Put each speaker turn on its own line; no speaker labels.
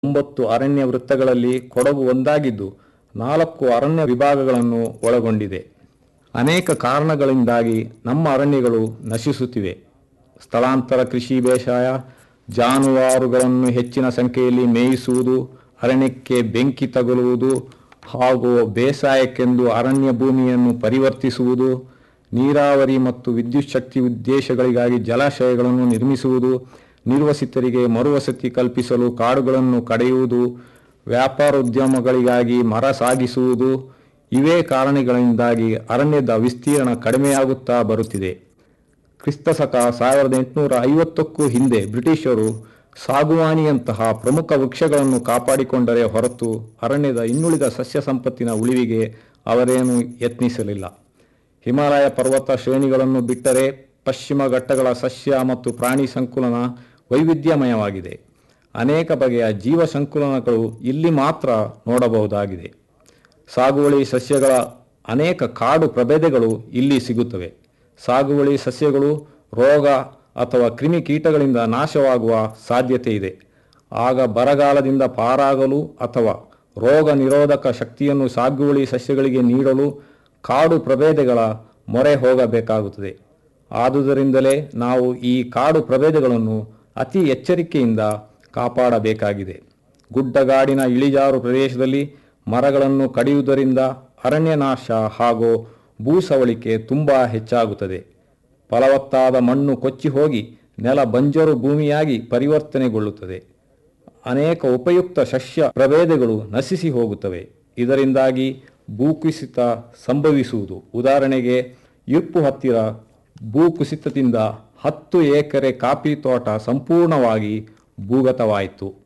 ಒಂಬತ್ತು ಅರಣ್ಯ ವೃತ್ತಗಳಲ್ಲಿ ಕೊಡಗು ಒಂದಾಗಿದ್ದು ನಾಲ್ಕು ಅರಣ್ಯ ವಿಭಾಗಗಳನ್ನು ಒಳಗೊಂಡಿದೆ ಅನೇಕ ಕಾರಣಗಳಿಂದಾಗಿ ನಮ್ಮ ಅರಣ್ಯಗಳು ನಶಿಸುತ್ತಿವೆ ಸ್ಥಳಾಂತರ ಕೃಷಿ ಬೇಸಾಯ ಜಾನುವಾರುಗಳನ್ನು ಹೆಚ್ಚಿನ ಸಂಖ್ಯೆಯಲ್ಲಿ ಮೇಯಿಸುವುದು ಅರಣ್ಯಕ್ಕೆ ಬೆಂಕಿ ತಗುಲುವುದು ಹಾಗೂ ಬೇಸಾಯಕ್ಕೆಂದು ಅರಣ್ಯ ಭೂಮಿಯನ್ನು ಪರಿವರ್ತಿಸುವುದು ನೀರಾವರಿ ಮತ್ತು ವಿದ್ಯುತ್ ಶಕ್ತಿ ಉದ್ದೇಶಗಳಿಗಾಗಿ ಜಲಾಶಯಗಳನ್ನು ನಿರ್ಮಿಸುವುದು ನಿರ್ವಸಿತರಿಗೆ ಮರುವಸತಿ ಕಲ್ಪಿಸಲು ಕಾಡುಗಳನ್ನು ಕಡೆಯುವುದು ವ್ಯಾಪಾರೋದ್ಯಮಗಳಿಗಾಗಿ ಮರ ಸಾಗಿಸುವುದು ಇವೇ ಕಾರಣಗಳಿಂದಾಗಿ ಅರಣ್ಯದ ವಿಸ್ತೀರ್ಣ ಕಡಿಮೆಯಾಗುತ್ತಾ ಬರುತ್ತಿದೆ ಕ್ರಿಸ್ತಶಕ ಸಾವಿರದ ಎಂಟುನೂರ ಐವತ್ತಕ್ಕೂ ಹಿಂದೆ ಬ್ರಿಟಿಷರು ಸಾಗುವಾನಿಯಂತಹ ಪ್ರಮುಖ ವೃಕ್ಷಗಳನ್ನು ಕಾಪಾಡಿಕೊಂಡರೆ ಹೊರತು ಅರಣ್ಯದ ಇನ್ನುಳಿದ ಸಸ್ಯ ಸಂಪತ್ತಿನ ಉಳಿವಿಗೆ ಅವರೇನು ಯತ್ನಿಸಲಿಲ್ಲ ಹಿಮಾಲಯ ಪರ್ವತ ಶ್ರೇಣಿಗಳನ್ನು ಬಿಟ್ಟರೆ ಪಶ್ಚಿಮ ಘಟ್ಟಗಳ ಸಸ್ಯ ಮತ್ತು ಪ್ರಾಣಿ ಸಂಕುಲನ ವೈವಿಧ್ಯಮಯವಾಗಿದೆ ಅನೇಕ ಬಗೆಯ ಜೀವ ಸಂಕುಲನಗಳು ಇಲ್ಲಿ ಮಾತ್ರ ನೋಡಬಹುದಾಗಿದೆ ಸಾಗುವಳಿ ಸಸ್ಯಗಳ ಅನೇಕ ಕಾಡು ಪ್ರಭೇದಗಳು ಇಲ್ಲಿ ಸಿಗುತ್ತವೆ ಸಾಗುವಳಿ ಸಸ್ಯಗಳು ರೋಗ ಅಥವಾ ಕ್ರಿಮಿಕೀಟಗಳಿಂದ ನಾಶವಾಗುವ ಸಾಧ್ಯತೆ ಇದೆ ಆಗ ಬರಗಾಲದಿಂದ ಪಾರಾಗಲು ಅಥವಾ ರೋಗ ನಿರೋಧಕ ಶಕ್ತಿಯನ್ನು ಸಾಗುವಳಿ ಸಸ್ಯಗಳಿಗೆ ನೀಡಲು ಕಾಡು ಪ್ರಭೇದಗಳ ಮೊರೆ ಹೋಗಬೇಕಾಗುತ್ತದೆ ಆದುದರಿಂದಲೇ ನಾವು ಈ ಕಾಡು ಪ್ರಭೇದಗಳನ್ನು ಅತಿ ಎಚ್ಚರಿಕೆಯಿಂದ ಕಾಪಾಡಬೇಕಾಗಿದೆ ಗುಡ್ಡಗಾಡಿನ ಇಳಿಜಾರು ಪ್ರದೇಶದಲ್ಲಿ ಮರಗಳನ್ನು ಕಡಿಯುವುದರಿಂದ ಅರಣ್ಯನಾಶ ಹಾಗೂ ಭೂಸವಳಿಕೆ ತುಂಬ ಹೆಚ್ಚಾಗುತ್ತದೆ ಫಲವತ್ತಾದ ಮಣ್ಣು ಕೊಚ್ಚಿ ಹೋಗಿ ನೆಲ ಬಂಜರು ಭೂಮಿಯಾಗಿ ಪರಿವರ್ತನೆಗೊಳ್ಳುತ್ತದೆ ಅನೇಕ ಉಪಯುಕ್ತ ಸಸ್ಯ ಪ್ರಭೇದಗಳು ನಶಿಸಿ ಹೋಗುತ್ತವೆ ಇದರಿಂದಾಗಿ ಭೂಕುಸಿತ ಸಂಭವಿಸುವುದು ಉದಾಹರಣೆಗೆ ಇರ್ಪು ಹತ್ತಿರ ಭೂಕುಸಿತದಿಂದ ಹತ್ತು ಎಕರೆ ಕಾಫಿ ತೋಟ ಸಂಪೂರ್ಣವಾಗಿ ಭೂಗತವಾಯಿತು